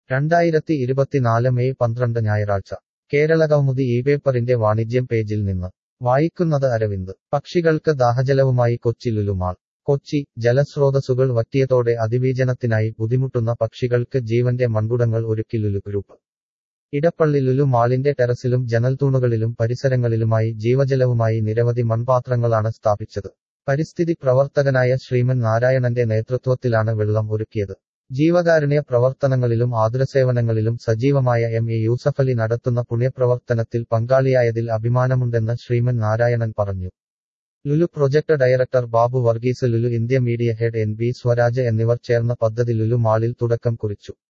രണ്ടായിരത്തി ഇരുപത്തിനാല് മെയ് പന്ത്രണ്ട് ഞായറാഴ്ച കേരളകൗമുദി ഈ പേപ്പറിന്റെ വാണിജ്യം പേജിൽ നിന്ന് വായിക്കുന്നത് അരവിന്ദ് പക്ഷികൾക്ക് ദാഹജലവുമായി കൊച്ചി ലുലുമാൾ കൊച്ചി ജലസ്രോതസ്സുകൾ വറ്റിയതോടെ അതിവീജനത്തിനായി ബുദ്ധിമുട്ടുന്ന പക്ഷികൾക്ക് ജീവന്റെ മൺകുടങ്ങൾ ഒരുക്കി ലുലു ഗ്രൂപ്പ് ഇടപ്പള്ളി ലുലു മാളിന്റെ ടെറസിലും ജനൽത്തൂണുകളിലും പരിസരങ്ങളിലുമായി ജീവജലവുമായി നിരവധി മൺപാത്രങ്ങളാണ് സ്ഥാപിച്ചത് പരിസ്ഥിതി പ്രവർത്തകനായ ശ്രീമൻ നാരായണന്റെ നേതൃത്വത്തിലാണ് വെള്ളം ഒരുക്കിയത് ജീവകാരുണ്യ പ്രവർത്തനങ്ങളിലും ആതുരസേവനങ്ങളിലും സജീവമായ എം എ യൂസഫലി നടത്തുന്ന പുണ്യപ്രവർത്തനത്തിൽ പങ്കാളിയായതിൽ അഭിമാനമുണ്ടെന്ന് ശ്രീമൻ നാരായണൻ പറഞ്ഞു Lulu project director Babu Varghese Lulu India media head N B Swaraj എന്നിവർ ചേർന്ന പദ്ധതി ലുലു മാളിൽ തുടക്കം കുറിച്ചു